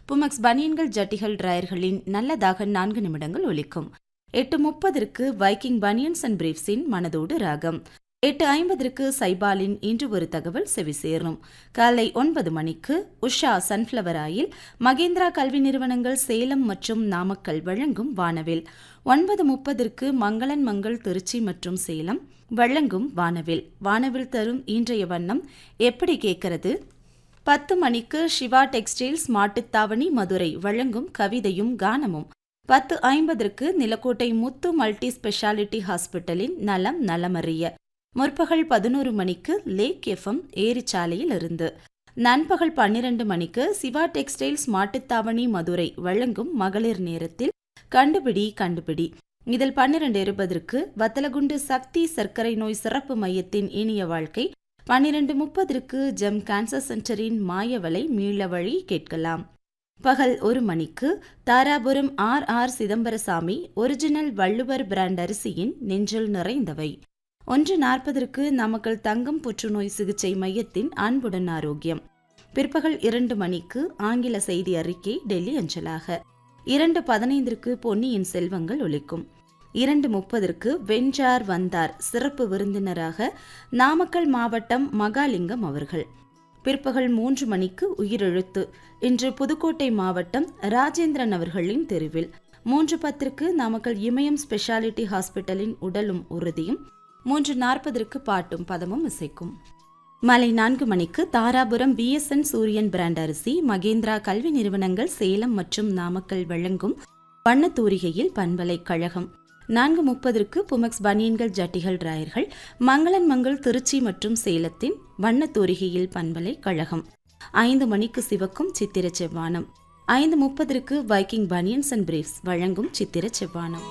புமெக்ஸ் பனியன்கள் ஜட்டிகள் டிராயர்களின் நல்லதாக நான்கு நிமிடங்கள் ஒலிக்கும் எட்டு முப்பதற்கு வைக்கிங் பனியன்ஸ் அண்ட் பிரீஃப்ஸின் மனதோடு ராகம் எட்டு ஐம்பதற்கு சைபாலின் இன்று ஒரு தகவல் செவிசேரும் காலை ஒன்பது மணிக்கு உஷா சன்ஃப்ளவர் ஆயில் மகேந்திரா கல்வி நிறுவனங்கள் சேலம் மற்றும் நாமக்கல் வழங்கும் வானவில் ஒன்பது முப்பதற்கு மங்களன் மங்கள் திருச்சி மற்றும் சேலம் வழங்கும் வானவில் வானவில் தரும் இன்றைய வண்ணம் எப்படி கேட்கறது பத்து மணிக்கு சிவா டெக்ஸ்டைல்ஸ் மாட்டுத்தாவணி மதுரை வழங்கும் கவிதையும் கானமும் பத்து ஐம்பதற்கு நிலக்கோட்டை முத்து மல்டி ஸ்பெஷாலிட்டி ஹாஸ்பிட்டலின் நலம் நலமறிய முற்பகல் பதினோரு மணிக்கு லேக் எஃப்எம் ஏரிச்சாலையில் இருந்து நண்பகல் பன்னிரண்டு மணிக்கு சிவா டெக்ஸ்டைல்ஸ் மாட்டுத்தாவணி மதுரை வழங்கும் மகளிர் நேரத்தில் கண்டுபிடி கண்டுபிடி இதில் பன்னிரண்டு இருபதற்கு வத்தலகுண்டு சக்தி சர்க்கரை நோய் சிறப்பு மையத்தின் இனிய வாழ்க்கை பன்னிரண்டு முப்பதற்கு ஜெம் கேன்சர் சென்டரின் மாயவலை மீள வழி கேட்கலாம் பகல் ஒரு மணிக்கு Dharapuram R R Chidambarasamy original Valluvar brand அரிசியின் நெஞ்சில் நிறைந்தவை ஒன்று நாற்பதற்கு நாமக்கல் தங்கம் புற்றுநோய் சிகிச்சை மையத்தின் அன்புடன் ஆரோக்கியம் பிற்பகல் இரண்டு மணிக்கு ஆங்கில செய்தி அறிக்கை டெல்லி அஞ்சலாக இரண்டு பதினைந்திற்கு பொன்னியின் செல்வங்கள் ஒலிக்கும் இரண்டு முப்பதற்கு வெஞ்சார் வந்தார் சிறப்பு விருந்தினராக நாமக்கல் மாவட்டம் மகாலிங்கம் அவர்கள் பிற்பகல் மூன்று மணிக்கு உயிரெழுத்து இன்று புதுக்கோட்டை மாவட்டம் ராஜேந்திரன் அவர்களின் தெருவில் மூன்று பத்திற்கு நாமக்கல் இமயம் ஸ்பெஷாலிட்டி ஹாஸ்பிட்டலின் உடலும் உறுதியும் மூன்று நாற்பதற்கு பாட்டும் பதமும் இசைக்கும் மாலை நான்கு மணிக்கு தாராபுரம் பிஎஸ்என் சூரியன் பிராண்ட் அரிசி மகேந்திரா கல்வி நிறுவனங்கள் சேலம் மற்றும் நாமக்கல் வழங்கும் வண்ணத்தூரிகையில் பண்பலைக்கழகம் நான்கு முப்பதற்கு புமெக்ஸ் பனியன்கள் ஜட்டிகள் டிராயர்கள் மங்களன் மங்கள் திருச்சி மற்றும் சேலத்தின் வண்ணத்தூரிகையில் பண்பலை கழகம் ஐந்து மணிக்கு சிவக்கும் சித்திர செவ்வானம் ஐந்து முப்பதற்கு வைக்கிங் பனியன்ஸ் அண்ட் பிரீஃப்ஸ் வழங்கும் சித்திர செவ்வானம்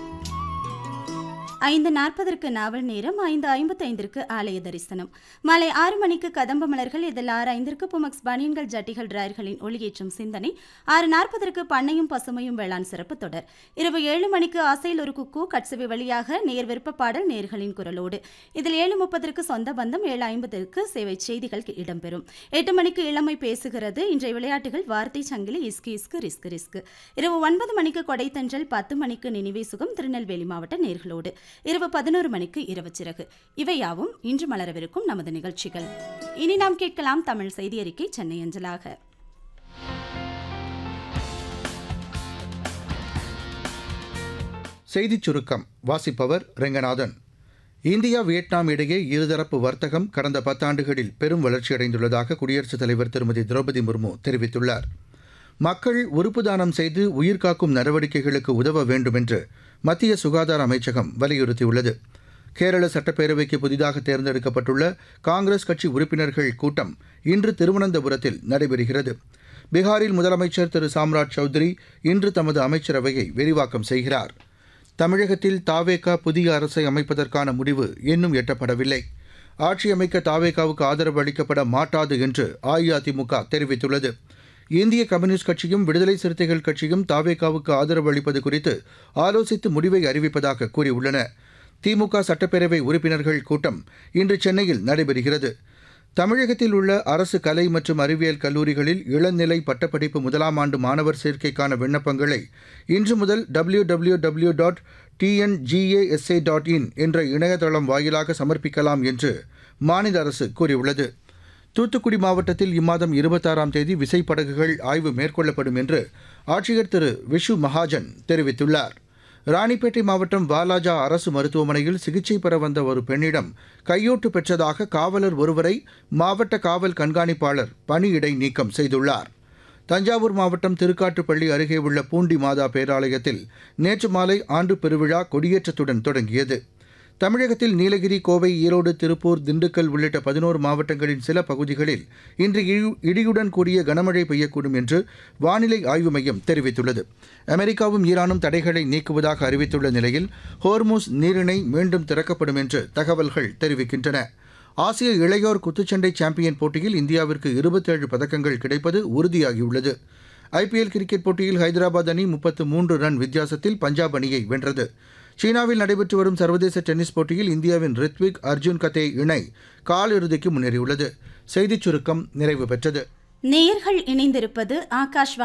ஐந்து நாற்பதற்கு நாவல் நேரம் ஐந்து ஐம்பத்தைந்திற்கு ஆலய தரிசனம் மாலை ஆறு மணிக்கு கதம்ப மலர்கள் இதில் ஆறு ஐந்திற்கு புமக்ஸ் பனியன்கள் ஜட்டிகள் டிராயர்களின் ஒளியேற்றும் சிந்தனை ஆறு நாற்பதற்கு பண்ணையும் பசுமையும் வேளாண் சிறப்பு தொடர் இரவு ஏழு மணிக்கு ஆசையில் ஒரு குக்கு கட்சவி வழியாக நேர் விருப்ப பாடல் நேர்களின் குரலோடு இதில் ஏழு முப்பதற்கு சொந்த பந்தம் ஏழு ஐம்பதற்கு சேவை செய்திகள் இடம்பெறும் எட்டு மணிக்கு இளமை பேசுகிறது இன்றைய விளையாட்டுகள் வார்த்தை சங்கிலி இஸ்கு இஸ்கு ரிஸ்கு ரிஸ்கு இரவு ஒன்பது மணிக்கு கொடைத்தன்றல் பத்து மணிக்கு நினைவே சுகம் திருநெல்வேலி மாவட்ட நேர்களோடு இரவு பதினோரு மணிக்கு இரவு சிறகு இவையாவும் இன்று மலரவிருக்கும் நமது நிகழ்ச்சிகள் இனி நாம் கேட்கலாம் தமிழ் செய்தி அறிக்கை சென்னை அஞ்சலாக செய்திச் சுருக்கம் வாசிப்பவர் ரெங்கநாதன் இந்தியா வியட்நாம் இடையே இருதரப்பு வர்த்தகம் கடந்த பத்தாண்டுகளில் பெரும் வளர்ச்சியடைந்துள்ளதாக குடியரசுத் தலைவர் திருமதி திரௌபதி முர்மு தெரிவித்துள்ளார் மக்கள் உறுப்பு தானம் செய்து உயிர்காக்கும் நடவடிக்கைகளுக்கு உதவ வேண்டும் என்று மத்திய சுகாதார அமைச்சகம் வலியுறுத்தியுள்ளது கேரள சட்டப்பேரவைக்கு புதிதாக தேர்ந்தெடுக்கப்பட்டுள்ள காங்கிரஸ் கட்சி உறுப்பினர்கள் கூட்டம் இன்று திருவனந்தபுரத்தில் நடைபெறுகிறது பீகாரில் முதலமைச்சர் திரு சாம்ராஜ் சௌத்ரி இன்று தமது அமைச்சரவையை விரிவாக்கம் செய்கிறார் தமிழகத்தில் தாவேகா புதிய அரசை அமைப்பதற்கான முடிவு இன்னும் எட்டப்படவில்லை ஆட்சி அமைக்க தாவேகாவுக்கு ஆதரவு அளிக்கப்பட மாட்டாது என்று அஇஅதிமுக தெரிவித்துள்ளது இந்திய கம்யூனிஸ்ட் கட்சியும் விடுதலை சிறுத்தைகள் கட்சியும் தாவேகாவுக்கு ஆதரவு அளிப்பது குறித்து ஆலோசித்து முடிவை அறிவிப்பதாக கூறியுள்ளன திமுக சட்டப்பேரவை உறுப்பினர்கள் கூட்டம் இன்று சென்னையில் நடைபெறுகிறது தமிழகத்தில் உள்ள அரசு கலை மற்றும் அறிவியல் கல்லூரிகளில் இளநிலை பட்டப்படிப்பு முதலாம் ஆண்டு மாணவர் சேர்க்கைக்கான விண்ணப்பங்களை இன்று முதல் W W W dot TNGASA dot in என்ற இணையதளம் வாயிலாக சமர்ப்பிக்கலாம் என்று மாநில அரசு கூறியுள்ளது தூத்துக்குடி மாவட்டத்தில் இம்மாதம் இருபத்தாறாம் தேதி விசைப்படகுகள் ஆய்வு மேற்கொள்ளப்படும் என்று ஆட்சியர் திரு விஷு மகாஜன் தெரிவித்துள்ளார் ராணிப்பேட்டை மாவட்டம் வாலாஜா அரசு மருத்துவமனையில் சிகிச்சை பெற வந்த ஒரு பெண்ணிடம் கையூட்டு பெற்றதாக காவலர் ஒருவரை மாவட்ட காவல் கண்காணிப்பாளர் பணியிடை நீக்கம் செய்துள்ளார் தஞ்சாவூர் மாவட்டம் திருக்காட்டுப்பள்ளி அருகே உள்ள பூண்டி மாதா பேராலயத்தில் நேற்று மாலை ஆண்டு பெருவிழா கொடியேற்றத்துடன் தொடங்கியது தமிழகத்தில் நீலகிரி கோவை ஈரோடு திருப்பூர் திண்டுக்கல் உள்ளிட்ட பதினோரு மாவட்டங்களின் சில பகுதிகளில் இன்று இடி- இடியுடன் கூடிய கனமழை பெய்யக்கூடும் என்று வானிலை ஆய்வு மையம் தெரிவித்துள்ளது அமெரிக்காவும் ஈரானும் தடைகளை நீக்குவதாக அறிவித்துள்ள நிலையில் ஹோர்மூஸ் நீரிணை மீண்டும் திறக்கப்படும் என்று தகவல்கள் தெரிவிக்கின்றன ஆசிய இளையோர் குத்துச்சண்டை சாம்பியன் போட்டியில் இந்தியாவிற்கு இருபத்தேழு பதக்கங்கள் கிடைப்பது உறுதியாகியுள்ளது ஐபிஎல் கிரிக்கெட் போட்டியில் ஹைதராபாத் அணி முப்பத்து மூன்று ரன் வித்தியாசத்தில் பஞ்சாப் அணியை வென்றது சீனாவில் நடைபெற்று வரும் சர்வதேச டென்னிஸ் போட்டியில் இந்தியாவின் ரித்விக் அர்ஜுன் கதே இணை காலிறுதிக்கு முன்னேறியுள்ளது செய்திச் சுருக்கம் நிறைவு பெற்றது நேயர்கள் இணைந்திருப்பது ஆகாஷ்வாணி